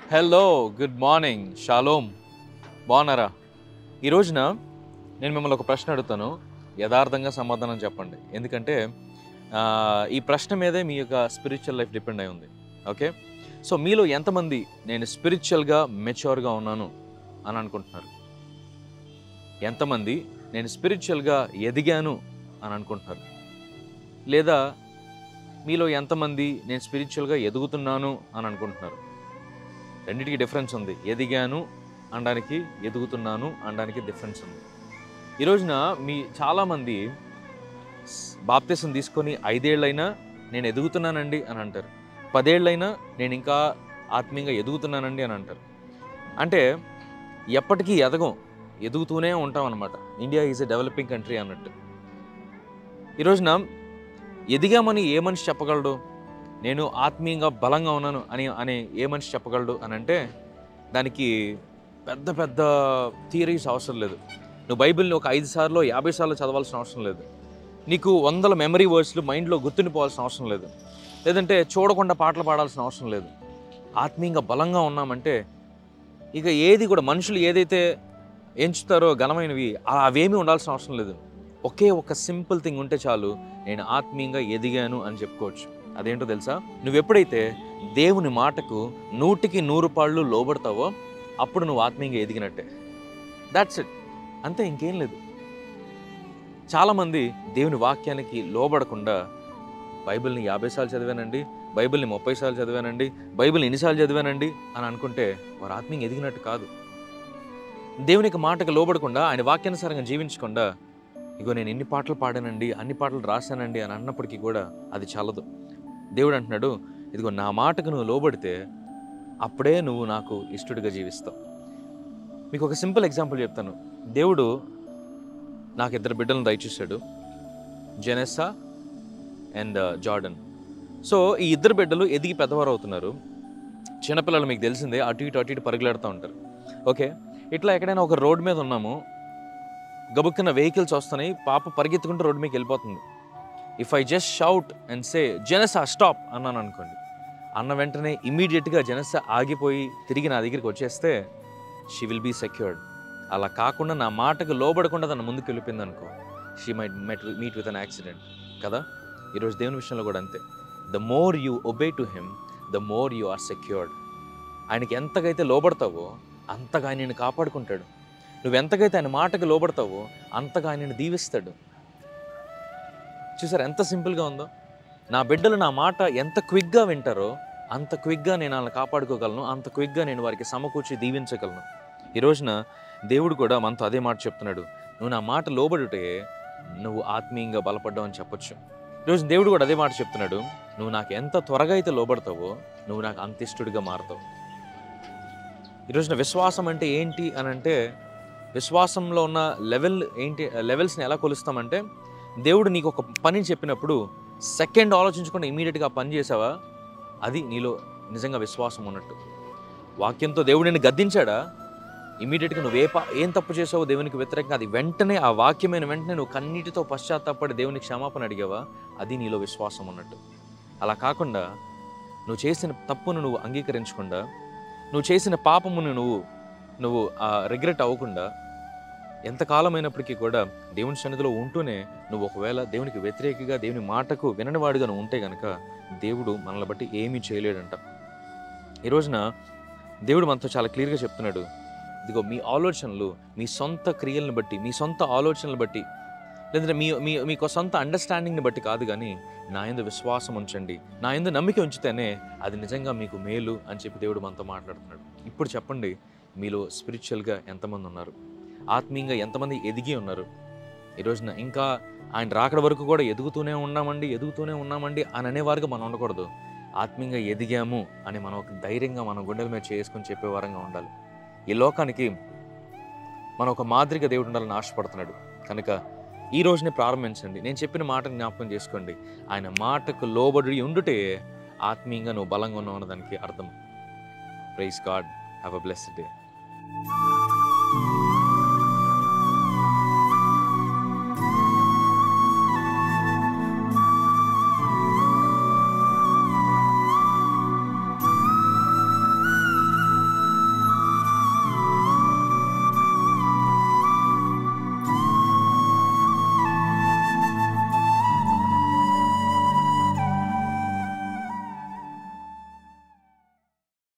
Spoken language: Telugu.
హలో గుడ్ మార్నింగ్ షాలోమ్ బాగున్నారా ఈ రోజున నేను మిమ్మల్ని ఒక ప్రశ్న అడుగుతాను యథార్థంగా సమాధానం చెప్పండి ఎందుకంటే ఆ, ఈ ప్రశ్న మీదే మీ యొక్క స్పిరిచువల్ లైఫ్ డిపెండ్ అయి ఉంది ఓకే సో మీలో ఎంతమంది నేను స్పిరిచువల్గా మెచ్యూర్గా ఉన్నాను అని అనుకుంటున్నారు ఎంతమంది నేను స్పిరిచువల్గా ఎదిగాను అని అనుకుంటున్నారు లేదా మీలో ఎంతమంది నేను స్పిరిచువల్గా ఎదుగుతున్నాను అని అనుకుంటున్నారు రెండింటికి డిఫరెన్స్ ఉంది ఎదిగాను అనడానికి ఎదుగుతున్నాను అనడానికి డిఫరెన్స్ ఉంది ఈ రోజున మీ చాలామంది బాప్తీసం తీసుకొని ఐదేళ్ళైనా నేను ఎదుగుతున్నానండి అని అంటారు పదేళ్ళైనా నేను ఇంకా ఆత్మీయంగా ఎదుగుతున్నానండి అని అంటారు అంటే ఎప్పటికీ ఎదగం ఎదుగుతూనే ఉంటాం అనమాట India is a developing country అన్నట్టు ఈ రోజున ఎదిగామని ఏ మనిషి చెప్పగలడు నేను ఆత్మీయంగా బలంగా ఉన్నాను అని అని ఏ మనిషి చెప్పగలడు అని అంటే దానికి పెద్ద పెద్ద థియరీస్ అవసరం లేదు నువ్వు బైబిల్ని ఒక ఐదు సార్లు యాభై సార్లు చదవాల్సిన అవసరం లేదు నీకు వందల మెమరీ వర్డ్స్లు మైండ్లో గుర్తుండిపోవాల్సిన అవసరం లేదు లేదంటే చూడకుండా పాటలు పాడాల్సిన అవసరం లేదు ఆత్మీయంగా బలంగా ఉన్నామంటే ఇక ఏది కూడా మనుషులు ఏదైతే ఎంచుతారో ఘనమైనవి అలా అవేమీ ఉండాల్సిన అవసరం లేదు ఒకే ఒక సింపుల్ థింగ్ ఉంటే చాలు నేను ఆత్మీయంగా ఎదిగాను అని చెప్పుకోవచ్చు అదేంటో తెలుసా నువ్వు ఎప్పుడైతే దేవుని మాటకు నూటికి నూరు పాళ్ళు లోబడతావో అప్పుడు నువ్వు ఆత్మీయంగా ఎదిగినట్టే దాట్స్ ఇట్ అంతే ఇంకేం లేదు చాలామంది దేవుని వాక్యానికి లోబడకుండా బైబిల్ని యాభై సార్లు చదివానండి బైబిల్ని ముప్పై సార్లు చదివానండి బైబిల్ని ఎన్నిసార్లు చదివానండి అని అనుకుంటే వారు ఆత్మీయంగా ఎదిగినట్టు కాదు దేవుని యొక్క మాటకు లోబడకుండా ఆయన వాక్యానుసారంగా జీవించకుండా ఇగో నేను ఎన్ని పాటలు పాడానండి అన్ని పాటలు రాశానండి అని అన్నప్పటికీ కూడా అది చాలదు దేవుడు అంటున్నాడు ఇదిగో నా మాటకు నువ్వు లోబడితే అప్పుడే నువ్వు నాకు ఇష్టడిగా జీవిస్తావు మీకు ఒక సింపుల్ ఎగ్జాంపుల్ చెప్తాను దేవుడు నాకు ఇద్దరు బిడ్డలను దయచేశాడు జెనెస్సా అండ్ జార్డన్ సో ఈ ఇద్దరు బిడ్డలు ఎదిగి పెద్దవారు అవుతున్నారు చిన్నపిల్లలు మీకు తెలిసిందే అటు ఇటు అటు ఇటు పరుగులాడుతూ ఉంటారు ఓకే ఇట్లా ఎక్కడైనా ఒక రోడ్ మీద ఉన్నాము గబుక్కున్న వెహికల్స్ వస్తున్నాయి పాప పరిగెత్తుకుంటూ రోడ్ మీదకి వెళ్ళిపోతుంది if I just shout and say Genessa stop అన్నాను అనుకోండి అన్న వెంటనే ఇమీడియట్గా జనసా ఆగిపోయి తిరిగి నా దగ్గరికి వచ్చేస్తే షీ విల్ బీ సెక్యూర్డ్ అలా కాకుండా నా మాటకు లోబడకుండా తన ముందుకు వెళ్ళిపోయింది అనుకో she might met meet with an accident కదా ఈరోజు దేవుని విషయంలో కూడా అంతే the more you obey to him the more you are secured ఆయనకి ఎంతకైతే లోబడతావో అంతగా ఆయన నిన్ను కాపాడుకుంటాడు నువ్వు ఎంతకైతే ఆయన మాటకు లోబడతావో అంతగా ఆయన నిన్ను దీవిస్తాడు చూసారు ఎంత సింపుల్గా ఉందో నా బిడ్డలు నా మాట ఎంత క్విక్గా వింటారో అంత క్విక్గా నేను వాళ్ళని కాపాడుకోగలను అంత క్విక్గా నేను వారికి సమకూర్చి దీవించగలను ఈ రోజున దేవుడు కూడా మనతో అదే మాట చెప్తున్నాడు నువ్వు నా మాట లోబడుటే నువ్వు ఆత్మీయంగా బలపడ్డావు అని చెప్పొచ్చు ఈరోజు దేవుడు కూడా అదే మాట చెప్తున్నాడు నువ్వు నాకు ఎంత త్వరగా అయితే లోబడతావో నువ్వు నాకు అంత ఇష్టడిగా మారుతావు ఈరోజున విశ్వాసం అంటే ఏంటి అని అంటే విశ్వాసంలో ఉన్న లెవెల్ ఏంటి లెవెల్స్ని ఎలా కొలుస్తామంటే దేవుడు నీకు ఒక పని చెప్పినప్పుడు సెకండ్ ఆలోచించకుండా ఇమీడియట్గా పని చేసావా అది నీలో నిజంగా విశ్వాసం ఉన్నట్టు వాక్యంతో దేవుడు నిన్ను గద్దించాడా ఇమీడియట్గా నువ్వు ఏ పా ఏం తప్పు చేసావో దేవునికి వ్యతిరేకంగా అది వెంటనే ఆ వాక్యమైన వెంటనే నువ్వు కన్నీటితో పశ్చాత్తాపడి దేవునికి క్షమాపణ అడిగావా అది నీలో విశ్వాసం ఉన్నట్టు అలా కాకుండా నువ్వు చేసిన తప్పును నువ్వు అంగీకరించకుండా నువ్వు చేసిన పాపమును నువ్వు నువ్వు రిగ్రెట్ అవ్వకుండా ఎంతకాలమైనప్పటికీ కూడా దేవుని సన్నిధిలో ఉంటూనే నువ్వు ఒకవేళ దేవునికి వ్యతిరేకంగా దేవుని మాటకు విననివాడుగా నువ్వు ఉంటే గనక దేవుడు మనల్ని బట్టి ఏమీ చేయలేడంట ఈ రోజున దేవుడు మనతో చాలా క్లియర్గా చెప్తున్నాడు ఇదిగో మీ ఆలోచనలు మీ సొంత క్రియలను బట్టి మీ సొంత ఆలోచనలు బట్టి లేదంటే మీ మీ మీకు సొంత అండర్స్టాండింగ్ని బట్టి కాదు కానీ నా ఎందు విశ్వాసం ఉంచండి నా ఎందు నమ్మిక ఉంచితేనే అది నిజంగా మీకు మేలు అని చెప్పి దేవుడు మనతో మాట్లాడుతున్నాడు ఇప్పుడు చెప్పండి మీలో స్పిరిచువల్గా ఎంతమంది ఉన్నారు ఆత్మీయంగా ఎంతమంది ఎదిగి ఉన్నారు ఈ రోజున ఇంకా ఆయన రాకడ వరకు కూడా ఎదుగుతూనే ఉన్నామండి ఎదుగుతూనే ఉన్నామండి అని అనేవారుగా మనం ఉండకూడదు ఆత్మీయంగా ఎదిగాము అని మనం ఒక ధైర్యంగా మన గుండెల మీద చేసుకొని చెప్పే వారంగా ఉండాలి ఈ లోకానికి మనం ఒక మాదిరిగా దేవుడు ఉండాలని ఆశపడుతున్నాడు కనుక ఈ రోజునే ప్రారంభించండి నేను చెప్పిన మాటను జ్ఞాపకం చేసుకోండి ఆయన మాటకు లోబడి ఉండుటే ఆత్మీయంగా నువ్వు బలంగా ఉన్నావు అన్నదానికి అర్థం praise God have a blessed day